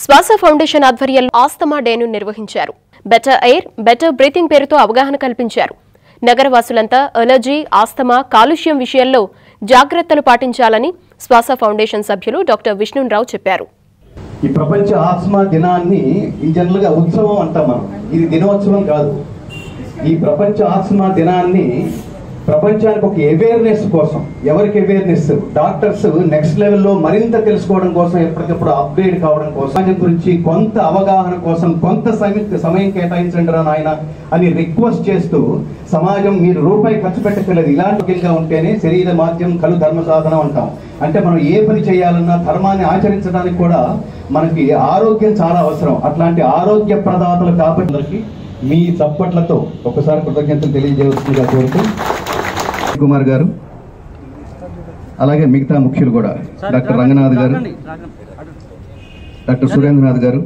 శ్వాస ఫౌండేషన్ ఆధ్వర్యంలో ఆస్తమా డేను నిర్వహించారు బెటర్ ఎయిర్ బెటర్ బ్రీతింగ్ పేరుతో అవగాహన కల్పించారు నగరవాసులంతా అలర్జీ ఆస్తమా కాలుష్యం విషయంలో జాగ్రత్తలు పాటించాలని శ్వాస ఫౌండేషన్ సభ్యులు డాక్టర్ విష్ణురావు చెప్పారు ఈ ప్రపంచ ఆస్మా దినాన్ని ఈ జనరల్ గా ఉత్సవం అంటాం మనం ఇది దినోత్సవం కాదు ఈ ప్రపంచ ఆస్మా దినాన్ని ప్రపంచానికి ఒక అవేర్నెస్ కోసం ఎవరికి అవేర్నెస్ డాక్టర్స్ నెక్స్ట్ లెవెల్లో మరింత తెలుసుకోవడం కోసం ఎప్పటికప్పుడు అప్గ్రేడ్ కావడం కోసం సమాజం గురించి కొంత అవగాహన కోసం కొంత సమయం సమయం కేటాయించండి రా నాయన అని రిక్వెస్ట్ చేస్తూ సమాజం మీరు రూపాయి ఖర్చు పెట్టక్కర్లేదు ఇలాంటిగా ఉంటేనే శరీర మాధ్యం కలు ధర్మ సాధనం అంటాం అంటే మనం ఏ పని చేయాలన్నా ధర్మాన్ని ఆచరించడానికి కూడా మనకి ఆరోగ్యం చాలా అవసరం అట్లాంటి ఆరోగ్య ప్రదాతలు కాబట్టి మీ చప్పట్లతో ఒకసారి కృతజ్ఞతలు తెలియజేస్తుందిగా కోరుతూ కుమార్ గారు అలాగే మిగతా ముఖ్యులు కూడా డాక్టర్ రంగనాథ్ గారు డాక్టర్ సురేంద్రనాథ్ గారు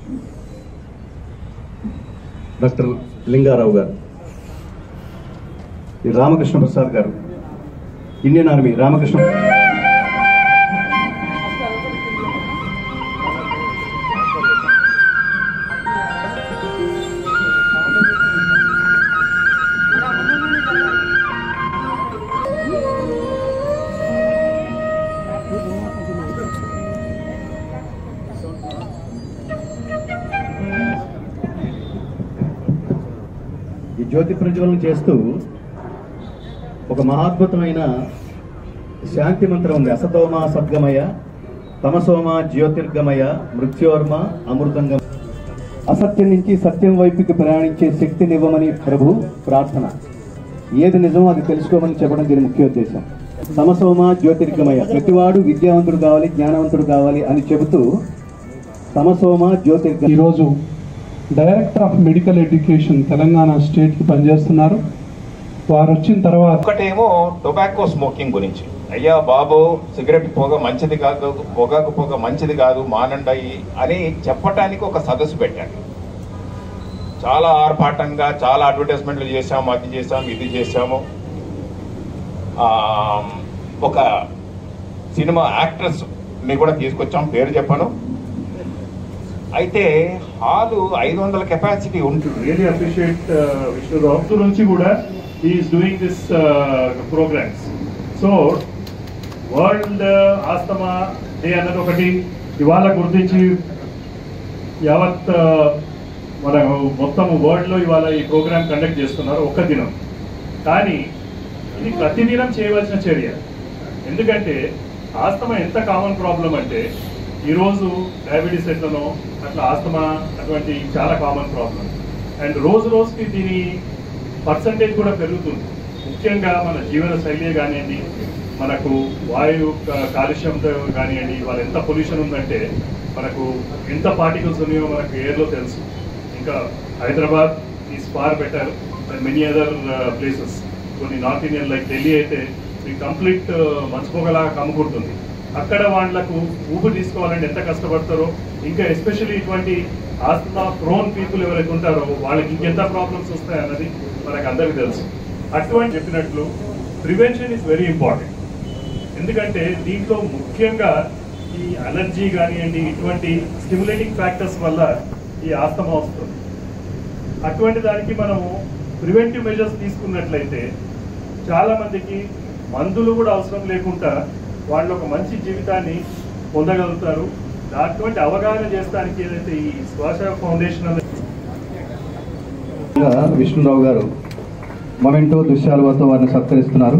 డాక్టర్ లింగారావు గారు ఈ రామకృష్ణ ప్రసాద్ గారు ఇండియన్ ఆర్మీ రామకృష్ణ ఈ జ్యోతి ప్రజ్వలన చేస్తూ ఒక మహాద్భుతమైన శాంతి మంత్రం ఉంది అసతోమ సద్గమయ తమసోమ జ్యోతిర్గమయ మృత్యోర్మ అమృతంగం అసత్యం నుంచి సత్యం వైపుకి ప్రయాణించే శక్తినివ్వమని ప్రభు ప్రార్థన ఏది నిజమో అది తెలుసుకోమని చెప్పడం దీని ముఖ్య ఉద్దేశం సమసోమ జ్యోతిర్గమయ ప్రతివాడు విద్యావంతుడు కావాలి జ్ఞానవంతుడు కావాలి అని చెబుతూ సమసోమ జ్యోతిర్గమయ ఈరోజు director of medical education Telangana స్టేట్కి పనిచేస్తున్నారు వారు వచ్చిన తర్వాత ఒకటేమో టొబాకో స్మోకింగ్ గురించి అయ్యా బాబు సిగరెట్ పొగ మంచిది కాదు పొగాకు పొగ మంచిది కాదు మానండి అని చెప్పటానికి ఒక సదస్సు పెట్టాడు చాలా ఆర్భాటంగా చాలా అడ్వర్టైజ్మెంట్లు చేశాము అది చేశాము ఇది చేశాము ఆ, ఒక సినిమా యాక్ట్రెస్ ని కూడా తీసుకొచ్చాం పేరు చెప్పను అయితే హాలు ఐదు వందల కెపాసిటీ ఉంటుంది really appreciate uh, Vishnu Rao. To నుంచి కూడా he is doing this uh, programs. So world asthma day అన్నది ఒకటి ఇవాళ గుర్తించి యావత్ uh, మన మొత్తం వరల్డ్ లో ఇవాళ ఈ ప్రోగ్రామ్ కండక్ట్ చేస్తున్నారు ఒక్క దినం కానీ ఇది ప్రతిదినం చేయవలసిన చర్య ఎందుకంటే ఆస్తమా ఎంత కామన్ ప్రాబ్లం అంటే ఈరోజు డయాబెటీస్ ఎట్లనో అట్లా ఆస్తమా అటువంటి చాలా కామన్ ప్రాబ్లం అండ్ రోజు రోజుకి దీని పర్సంటేజ్ కూడా పెరుగుతుంది ముఖ్యంగా మన జీవన శైలి కానివ్వండి మనకు వాయు క- కాలుష్యంతో కానివ్వండి ఇవాళ ఎంత పొల్యూషన్ ఉందంటే మనకు ఎంత పార్టికల్స్ ఉన్నాయో మనకు ఎయిర్లో తెలుసు ఇంకా Hyderabad is far better and many other places కొన్ని నార్త్ ఇండియన్ లైక్ ఢిల్లీ అయితే ఈ కంప్లీట్ మంచుపోగలాగా కమ్ముకుంటుంది అక్కడ వాళ్ళకు ఊపిరి తీసుకోవాలంటే ఎంత కష్టపడతారో ఇంకా ఎస్పెషల్లీ ఇటువంటి ఆస్తమా ప్రోన్ పీపుల్ ఎవరైతే ఉంటారో వాళ్ళకి ఇంకెంత ప్రాబ్లమ్స్ వస్తాయి అన్నది మనకు అందరికీ తెలుసు అటువంటి చెప్పినట్లు ప్రివెన్షన్ ఇస్ వెరీ ఇంపార్టెంట్ ఎందుకంటే దీంట్లో ముఖ్యంగా ఈ అలర్జీ కానివ్వండి ఇటువంటి స్టిమ్యులేటింగ్ ఫ్యాక్టర్స్ వల్ల ఈ ఆస్తమా వస్తుంది అటువంటి దానికి మనము ప్రివెంటివ్ మెజర్స్ తీసుకున్నట్లయితే చాలా మందికి మందులు కూడా అవసరం లేకుండా వాళ్ళు ఒక మంచి జీవితాన్ని పొందగలుగుతారు అటువంటి అవగాహన చేస్తానికి ఏదైతే ఈ శ్వాస ఫౌండేషన్ అనేది విష్ణురావు గారు మొమెంటో దృశ్యాలతో వారిని సత్కరిస్తున్నారు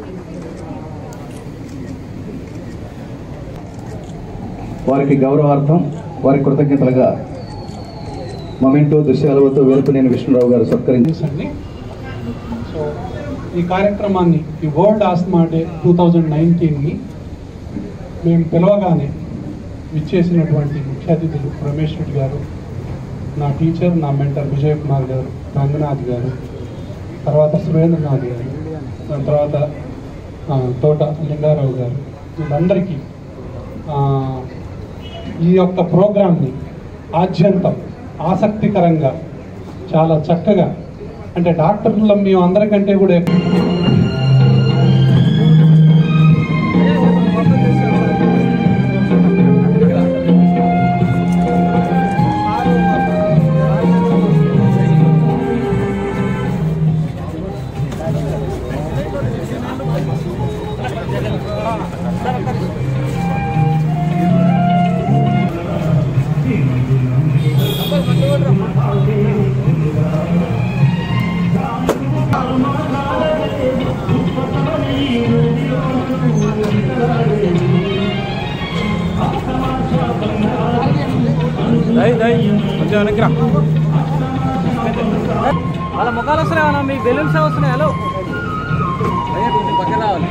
వారికి గౌరవార్థం వారి కృతజ్ఞతలుగా మొమెంటో దృశ్యాలతో వేలుపునేని విష్ణురావు గారు సత్కరించి అండి సో ఈ కార్యక్రమాన్ని ఈ world asthma day two thousand నైన్టీన్ని మేము పిలవగానే విచ్చేసినటువంటి ముఖ్య అతిథులు రమేష్ రెడ్డి గారు నా టీచర్ నా మెంటర్ విజయ్ కుమార్ గారు రంగనాథ్ గారు తర్వాత సురేంద్రనాథ్ గారు దాని తర్వాత ఆ, తోట లింగారావు గారు వీళ్ళందరికీ ఆ, ఈ యొక్క ప్రోగ్రామ్ని ఆద్యంతం ఆసక్తికరంగా చాలా చక్కగా అంటే డాక్టర్ల మేము అందరికంటే కూడా ఎక్కువ వాళ్ళ ముఖాలు వస్తున్నాయి అన్న మీ బెలూన్స్ వస్తున్నాయి హలో పక్కన రావాలి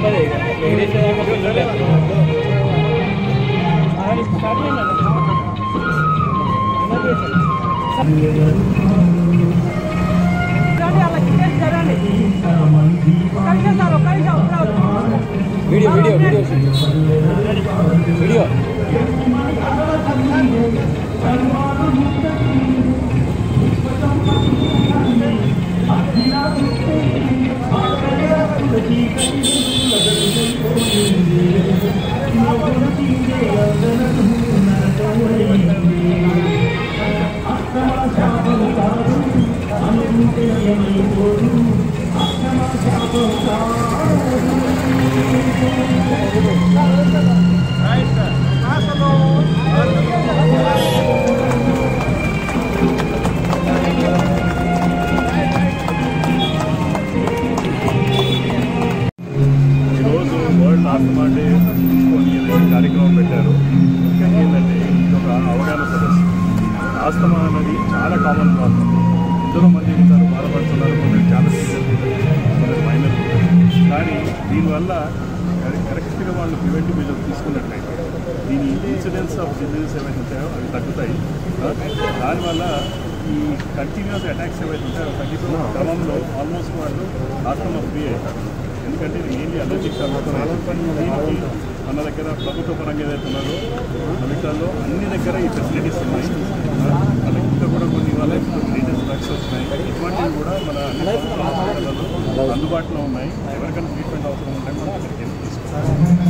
వీడియో వీడియో వీడియో వీడియో ఈరోజు వరల్డ్ ఆస్తమా డే తీసుకొని ఏదైతే కార్యక్రమం పెట్టారు ముఖ్యంగా ఏంటంటే ఇది ఒక అవగాహన సదస్సు ఆస్తమా అనేది చాలా కామన్ ప్రాబ్లం ఎందరో మంది ఉంటారు బాధపడుతున్నారు కొందరు చాలా సీరియస్ కొందరు మైనర్ కానీ దీనివల్ల కరె- కరెక్ట్గా వాళ్ళు ప్రివెంటివ్ మెజర్స్ తీసుకున్నట్లయితే దీని ఇన్సిడెన్స్ ఆఫ్ డిజీజెస్ ఏవైతే ఉంటాయో అవి తగ్గుతాయి ఆ, దానివల్ల ఈ కంటిన్యూస్ అటాక్స్ ఏవైతే ఉంటాయో అవి తగ్గిపోయిన క్రమంలో ఆల్మోస్ట్ వాళ్ళు ఆస్తమా ఫ్రీ అవుతారు ఎందుకంటే ఇది మెయిన్లీ అలర్జిక్ దీనికి మన దగ్గర ప్రభుత్వ పరంగా ఏదైతే ఉన్నదో అమెరికాలో అన్ని దగ్గర ఈ ఫెసిలిటీస్ ఉన్నాయి అలాగే ఇంకా కూడా కొన్ని వాళ్ళ లేటెస్ట్ డ్రగ్స్ వచ్చినాయి ఇటువంటివి కూడా మన అన్ని ప్రభుత్వ హాస్పిటల్లో అందుబాటులో ఉన్నాయి ఎవరికైనా ట్రీట్మెంట్ అవసరం ఉంటే మనం అక్కడికి వెళ్ళి తీసుకోవాలి